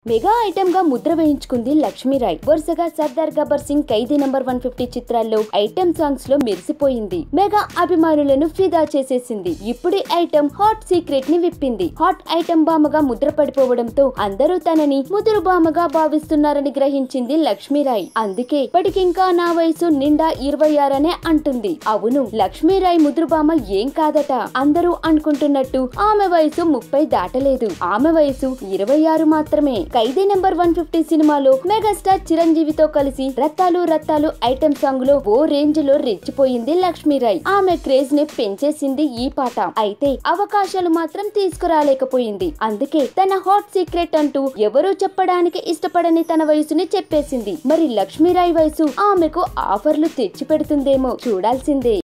mega item గా ముద్ర వేయించుకుంది లక్ష్మీరాయ్ వరుసగా Sardaar Gabbar Singh Khaidi number one fifty చిత్రాల్లో ఐటమ్ సాంగ్స్ లో మెరిసిపోయింది మెగా అభిమానులను ఫిదా చేసేసింది ఇప్పుడు ఈ ఐటమ్ హాట్ సీక్రెట్ ని విప్పింది హాట్ ఐటమ్ బామగా ముద్ర పడిపోవడంతో అందరూ తనని ముదురు బామగా భావిస్తున్నారని గ్రహించింది లక్ష్మీరాయ్ అందుకే ఇప్పటికింకా నా వయసు నిండా ఇరవై ఆరనే అంటుంది అవును లక్ష్మీరాయ్ ముదురు బామ ఏం కాదట అందరూ అనుకుంటున్నట్టు ఆమె వయసు ముప్పై దాటలేదు ఆమె వయసు ఇరవై ఆరు మాత్రమే ఖైదీ నెంబర్ వన్ ఫిఫ్టీ సినిమాలో మెగాస్టార్ చిరంజీవితో కలిసి రత్తాలు రత్తాలు ఐటమ్ సాంగ్ లో ఓ రేంజ్ లో రెచ్చిపోయింది లక్ష్మీరాయ్ ఆమె క్రేజ్ ని పెంచేసింది ఈ పాట అయితే అవకాశాలు మాత్రం తీసుకురాలేకపోయింది అందుకే తన హాట్ సీక్రెట్ అంటూ ఎవరూ చెప్పడానికి ఇష్టపడని తన వయసుని చెప్పేసింది మరి లక్ష్మీరాయ్ వయసు ఆమెకు ఆఫర్లు తెచ్చి పెడుతుందేమో చూడాల్సిందే